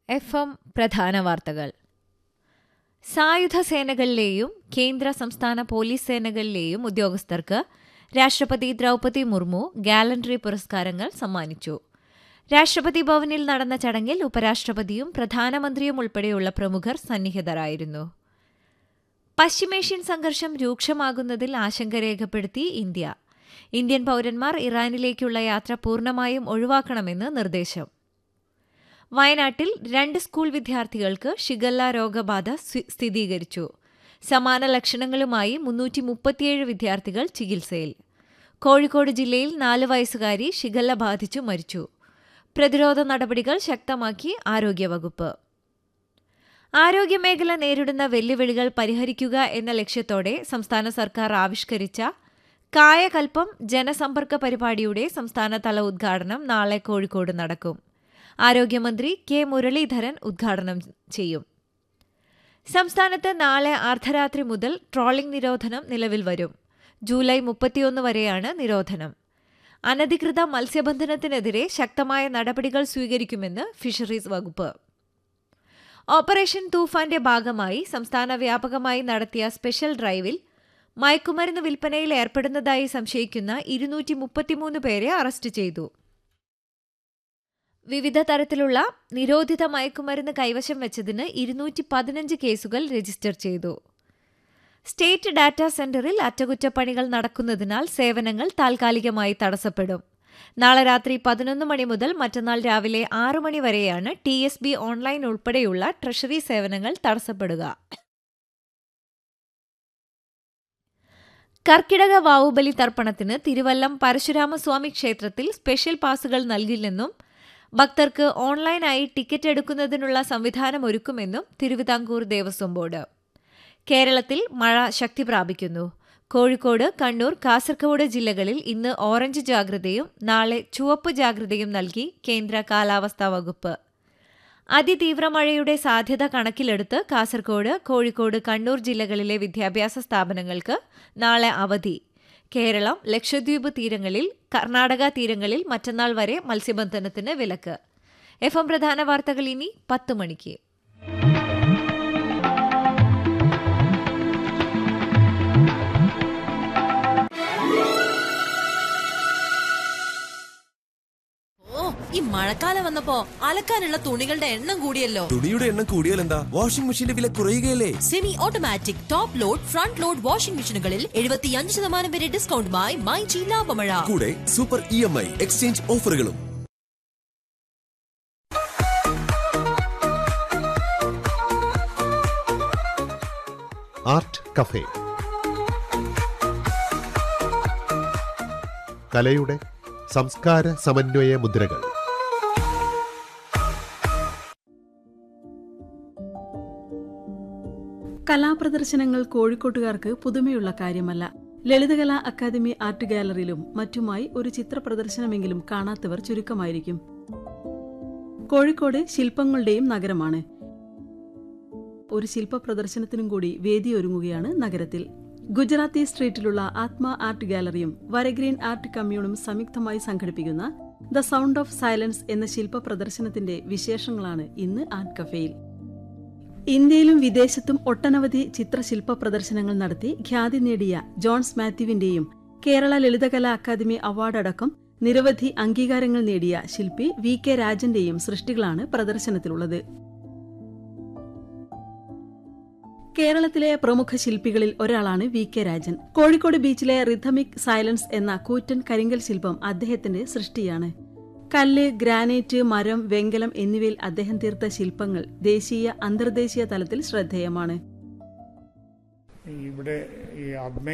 F M പ്രധാന വാർത്തകൾ സായുധ സേനകളിലെയും കേന്ദ്ര സംസ്ഥാന പോലീസ് സേനകളിലെയും ഉദ്യോഗസ്ഥർക്ക് രാഷ്ട്രപതി ദ്രൗപതി മുർമു ഗാലൻട്രി പുരസ്കാരങ്ങൾ സമ്മാനിച്ചു രാഷ്ട്രപതി ഭവനിൽ നടന്ന ചടങ്ങിൽ ഉപരാഷ്ട്രപതിയും പ്രധാനമന്ത്രിയും ഉൾപ്പെടെയുള്ള പ്രമുഖർ സന്നിഹിതരായിരുന്നു പശ്ചിമേഷ്യൻ സംഘർഷം രൂക്ഷമാകുന്നതിൽ ആശങ്ക രേഖപ്പെടുത്തി ഇന്ത്യ ഇന്ത്യൻ പൌരന്മാർ ഇറാനിലേക്കുള്ള യാത്ര പൂർണ്ണമായും ഒഴിവാക്കണമെന്ന് നിർദ്ദേശം വയനാട്ടിൽ രണ്ട് സ്കൂൾ വിദ്യാർത്ഥികൾക്ക് ഷിഗല്ല രോഗബാധ സ്ഥിരീകരിച്ചു സമാന ലക്ഷണങ്ങളുമായി മുന്നൂറ്റി മുപ്പത്തിയേഴ് വിദ്യാർത്ഥികൾ ചികിത്സയിൽ കോഴിക്കോട് ജില്ലയിൽ നാല് വയസ്സുകാരി ഷിഗല്ല ബാധിച്ചു മരിച്ചു പ്രതിരോധ നടപടികൾ ശക്തമാക്കി ആരോഗ്യവകുപ്പ് ആരോഗ്യമേഖല നേരിടുന്ന വെല്ലുവിളികൾ പരിഹരിക്കുക എന്ന ലക്ഷ്യത്തോടെ സംസ്ഥാന സർക്കാർ ആവിഷ്കരിച്ച കായകൽപ്പം ജനസമ്പർക്ക പരിപാടിയുടെ സംസ്ഥാനതല ഉദ്ഘാടനം നാളെ കോഴിക്കോട് നടക്കും ആരോഗ്യമന്ത്രി കെ മുരളീധരൻ ഉദ്ഘാടനം ചെയ്യും സംസ്ഥാനത്ത് നാളെ അർദ്ധരാത്രി മുതൽ ട്രോളിംഗ് നിരോധനം നിലവിൽ വരും ജൂലൈ മുപ്പത്തിയൊന്ന് വരെയാണ് നിരോധനം അനധികൃത മത്സ്യബന്ധനത്തിനെതിരെ ശക്തമായ നടപടികൾ സ്വീകരിക്കുമെന്ന് ഫിഷറീസ് വകുപ്പ് ഓപ്പറേഷൻ തൂഫാന്റെ ഭാഗമായി സംസ്ഥാന വ്യാപകമായി നടത്തിയ സ്പെഷ്യൽ ഡ്രൈവിൽ മയക്കുമരുന്ന് വിൽപ്പനയിൽ ഏർപ്പെടുന്നതായി സംശയിക്കുന്ന ഇരുന്നൂറ്റി മുപ്പത്തിമൂന്ന് പേരെ അറസ്റ്റ് ചെയ്തു വിവിധ തരത്തിലുള്ള നിരോധിത മയക്കുമരുന്ന് കൈവശം വെച്ചതിന് ഇരുന്നൂറ്റി പതിനഞ്ച് കേസുകൾ രജിസ്റ്റർ ചെയ്തു സ്റ്റേറ്റ് ഡാറ്റാ സെന്ററിൽ അറ്റകുറ്റപ്പണികൾ നടക്കുന്നതിനാൽ സേവനങ്ങൾ താൽക്കാലികമായി തടസ്സപ്പെടും നാളെ രാത്രി പതിനൊന്ന് മണി മുതൽ മറ്റന്നാൾ രാവിലെ ആറു മണി വരെയാണ് ടി എസ് ബി ഓൺലൈൻ ഉൾപ്പെടെയുള്ള ട്രഷറി സേവനങ്ങൾ തടസ്സപ്പെടുക കർക്കിടക വാവുബലി തർപ്പണത്തിന് തിരുവല്ലം പരശുരാമസ്വാമി ക്ഷേത്രത്തിൽ സ്പെഷ്യൽ പാസുകൾ നൽകില്ലെന്നും ഭക്തർക്ക് ഓൺലൈനായി ടിക്കറ്റ് എടുക്കുന്നതിനുള്ള സംവിധാനം ഒരുക്കുമെന്നും തിരുവിതാംകൂർ ദേവസ്വം ബോർഡ് കേരളത്തിൽ മഴ ശക്തി പ്രാപിക്കുന്നു കോഴിക്കോട് കണ്ണൂർ കാസർഗോഡ് ജില്ലകളിൽ ഇന്ന് ഓറഞ്ച് ജാഗ്രതയും നാളെ ചുവപ്പ് ജാഗ്രതയും നൽകി കേന്ദ്ര കാലാവസ്ഥാ വകുപ്പ് അതിതീവ്ര മഴയുടെ സാധ്യത കണക്കിലെടുത്ത് കാസർഗോഡ് കോഴിക്കോട് കണ്ണൂർ ജില്ലകളിലെ വിദ്യാഭ്യാസ സ്ഥാപനങ്ങൾക്ക് നാളെ അവധി കേരളം ലക്ഷദ്വീപ് തീരങ്ങളിൽ കർണാടക തീരങ്ങളിൽ മറ്റന്നാൾ വരെ മത്സ്യബന്ധനത്തിന് വിലക്ക് എഫ് എം പ്രധാന വാർത്തകൾ ഇനി പത്ത് മണിക്ക് ഓ ഈ മഴക്കാലം വന്നപ്പോ അലക്കാനുള്ള തുണികളുടെ എണ്ണം കൂടിയല്ലോ തുണിയുടെ എണ്ണം കൂടിയാൽ എന്താ വാഷിംഗ് മെഷീന്റെ വില കുറയുകയല്ലേ semi automatic top load front load washing മെഷീനുകളിൽ എഴുപത്തിയഞ്ച് ശതമാനം വരെ ഡിസ്കൗണ്ടുമായി മൈ ജി ലാഭമഴ കൂടെ super E M I exchange ഓഫറുകളും ആർട്ട് കഫേ കലയുടെ സംസ്കാര സമന്വയ മുദ്രകൾ കലാപ്രദർശനങ്ങൾ കോഴിക്കോട്ടുകാർക്ക് പുതുമയുള്ള കാര്യമല്ല ലളിതകലാ അക്കാദമി ആർട്ട് ഗാലറിയിലും മറ്റുമായി ഒരു ചിത്ര പ്രദർശനമെങ്കിലും കാണാത്തവർ ചുരുക്കമായിരിക്കും കോഴിക്കോട് ശില്പങ്ങളുടെയും നഗരമാണ് ഒരു ശില്പ പ്രദർശനത്തിനും കൂടി വേദിയൊരുങ്ങുകയാണ് നഗരത്തിൽ ഗുജറാത്തി സ്ട്രീറ്റിലുള്ള ആത്മ ആർട്ട് ഗാലറിയും വരഗ്രീൻ ആർട്ട് കമ്മ്യൂണും സംയുക്തമായി സംഘടിപ്പിക്കുന്ന ദ സൗണ്ട് ഓഫ് സൈലൻസ് എന്ന ശില്പ പ്രദർശനത്തിന്റെ വിശേഷങ്ങളാണ് ഇന്ന് ആർട്ട് കഫേയിൽ ഇന്ത്യയിലും വിദേശത്തും ഒട്ടനവധി ചിത്രശില്പ പ്രദർശനങ്ങൾ നടത്തി ഖ്യാതി നേടിയ ജോൺസ് മാത്യുവിന്റെയും കേരള ലളിതകലാ അക്കാദമി അവാർഡ് അടക്കം നിരവധി അംഗീകാരങ്ങൾ നേടിയ ശില്പി വി കെ രാജന്റെയും സൃഷ്ടികളാണ് പ്രദർശനത്തിലുള്ളത് കേരളത്തിലെ പ്രമുഖ ശില്പികളിൽ ഒരാളാണ് വി കെ രാജൻ കോഴിക്കോട് ബീച്ചിലെ റിഥമിക് സൈലൻസ് എന്ന കൂറ്റൻ കരിങ്കൽ ശില്പം അദ്ദേഹത്തിന്റെ സൃഷ്ടിയാണ് കല്ല് ഗ്രാനൈറ്റ് മരം വെങ്കലം എന്നിവയിൽ അദ്ദേഹം തീർത്ത ശില്പങ്ങൾ ദേശീയ അന്തർദേശീയ തലത്തിൽ ശ്രദ്ധേയമാണ് ഇവിടെ ഈ അബ്മെ